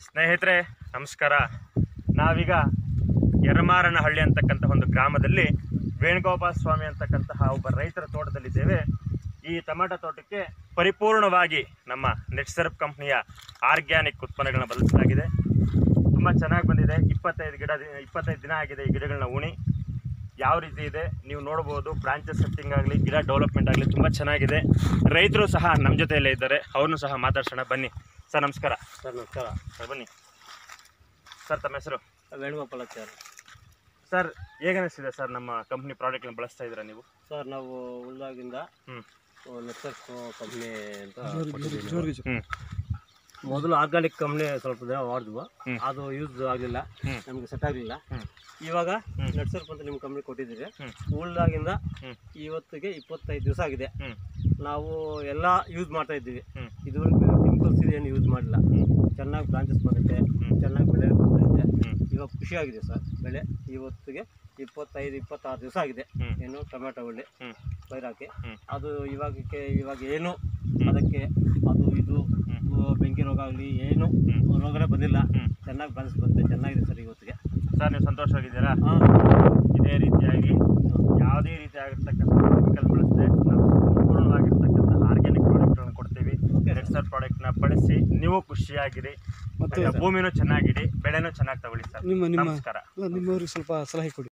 ಸ್ನೇಹಿತರೆ ನಮಸ್ಕಾರ ನಾವೀಗ ಯರಮಾರನಹಳ್ಳಿ ಅಂತಕ್ಕಂಥ ಒಂದು ಗ್ರಾಮದಲ್ಲಿ ವೇಣುಗೋಪಾಲ ಸ್ವಾಮಿ ಅಂತಕ್ಕಂತಹ ಒಬ್ಬ ರೈತರ ತೋಟದಲ್ಲಿದ್ದೇವೆ ಈ ಟೊಮೆಟೊ ತೋಟಕ್ಕೆ ಪರಿಪೂರ್ಣವಾಗಿ ನಮ್ಮ ನೆಟ್ಸರ್ಪ್ ಕಂಪ್ನಿಯ ಆರ್ಗ್ಯಾನಿಕ್ ಉತ್ಪನ್ನಗಳನ್ನ ಬಳಸಲಾಗಿದೆ ತುಂಬ ಚೆನ್ನಾಗಿ ಬಂದಿದೆ ಇಪ್ಪತ್ತೈದು ಗಿಡ ಇಪ್ಪತ್ತೈದು ದಿನ ಆಗಿದೆ ಈ ಗಿಡಗಳನ್ನ ಉಣಿ ಯಾವ ರೀತಿ ಇದೆ ನೀವು ನೋಡ್ಬೋದು ಬ್ರಾಂಚಸ್ ಸೆಟ್ಟಿಂಗ್ ಆಗಲಿ ಗಿಡ ಡೆವಲಪ್ಮೆಂಟ್ ಆಗಲಿ ತುಂಬ ಚೆನ್ನಾಗಿದೆ ರೈತರು ಸಹ ನಮ್ಮ ಜೊತೆಯಲ್ಲೇ ಇದ್ದಾರೆ ಅವ್ರನ್ನೂ ಸಹ ಮಾತಾಡ್ಸೋಣ ಬನ್ನಿ ಸರ್ ನಮಸ್ಕಾರ ಸರ್ ನಮಸ್ಕಾರ ಸರ್ ಬನ್ನಿ ಸರ್ ತಮ್ಮ ಹೆಸರು ವೇಣುಗೋಪಾಲಾಚಾರ್ಯ ಸರ್ ಹೇಗೆ ಅನಿಸ್ತಿದೆ ಸರ್ ನಮ್ಮ ಕಂಪ್ನಿ ಪ್ರಾಡಕ್ಟ್ನ ಬಳಸ್ತಾ ಇದ್ದೀರಾ ನೀವು ಸರ್ ನಾವು ಉಳ್ಳಾಗಿಂದ ಹ್ಞೂ ನೆಟ್ವರ್ಕ್ ಕಂಪ್ನಿ ಅಂತ ಕೊಟ್ಟಿದ್ದೀವಿ. ಹ್ಞೂ ಮೊದಲು ಆರ್ಗಾನಿಕ್ ಕಂಪ್ನಿ ಸ್ವಲ್ಪ ದಿನ ಮಾಡಿದ್ವು ಹ್ಮ್. ಅದು ಯೂಸ್ ಆಗಲಿಲ್ಲ ಹ್ಮ್. ನಮಗೆ ಸೆಟ್ ಆಗಲಿಲ್ಲ ಹ್ಮ್. ಇವಾಗ ಹ್ಮ್. ನೆಟ್ಸರ್ಪ್ ಅಂತ ನಿಮ್ಮ ಕಂಪ್ನಿ ಕೊಟ್ಟಿದ್ದೀರಿ ಹ್ಮ್. ಉಳ್ಳಾಗಿಂದ ಹ್ಮ್. ಇವತ್ತಿಗೆ ಇಪ್ಪತ್ತೈದು ದಿವಸ ಆಗಿದೆ ಹ್ಮ್. ನಾವು ಎಲ್ಲ ಯೂಸ್ ಮಾಡ್ತಾ ಇದ್ದೀವಿ ಹ್ಮ್. ಇದುವರೆಗೂ ಕೆಮಿಕಲ್ಸ್ ಏನು ಯೂಸ್ ಮಾಡಿಲ್ಲ ಹ್ಮ್. ಚೆನ್ನಾಗಿ ಬ್ರಾಂಚಸ್ ಬಂದಿದೆ ಹ್ಮ್. ಚೆನ್ನಾಗಿ ಬೆಳೆ ಬರ್ತಾ ಇದೆ ಹ್ಮ್. ಇವಾಗ ಖುಷಿಯಾಗಿದೆ ಸರ್ ಬೆಳೆ ಇವತ್ತಿಗೆ ಇಪ್ಪತ್ತೈದು ಇಪ್ಪತ್ತಾರು ದಿವಸ ಆಗಿದೆ ಹ್ಮ್. ಏನು ಟೊಮೆಟೊ ಒಳ್ಳೆ ಹ್ಮ್. ಪೈರಾಕಿ ಹ್ಮ್. ಅದು ಇವಾಗಕ್ಕೆ ಇವಾಗ ಏನು ಅದಕ್ಕೆ ಅದು ಇದು ಹ್ಮ್. ಆ, ಬೆಂಕಿ ರೋಗ ಆಗಲಿ ಏನು ಹ್ಮ್. ರೋಗನೇ ಬಂದಿಲ್ಲ ಹ್ಮ್. ಚೆನ್ನಾಗಿ ಬ್ರಾಂಚ್ ಬಂದಿದೆ ಚೆನ್ನಾಗಿದೆ ಸರ್ ಇವತ್ತಿಗೆ ಸರ್ ನೀವು ಸಂತೋಷವಾಗಿದ್ದೀರಾ ಹಾಂ ಇದೇ ರೀತಿಯಾಗಿ ಯಾವುದೇ ರೀತಿ ಆಗಿರ್ತಕ್ಕಂಥ ಕೆಮಿಕಲ್ ಬಳಸದೆ ನಾವು ಸಂಪೂರ್ಣವಾಗಿರ್ತಕ್ಕಂಥ ಆರ್ಗ್ಯಾನಿಕ್ ಪ್ರಾಡಕ್ಟ್ಗಳನ್ನು ಕೊಡ್ತೀವಿ ರೆಡ್ ಸರ್ ಪ್ರಾಡಕ್ಟ್ನ ಬಳಸಿ ನೀವು ಖುಷಿಯಾಗಿರಿ ಮತ್ತು ಭೂಮಿನೂ ಚೆನ್ನಾಗಿಡಿ ಬೆಳೆನೂ ಚೆನ್ನಾಗಿ ತಗೊಳ್ಳಿ ಸರ್ ನಿಮ್ಮ ನಿಮ್ಮ ನಮಸ್ಕಾರ ನಿಮ್ಮವ್ರಿಗೆ ಸ್ವಲ್ಪ ಸಲಹೆ ಕೊಡಿ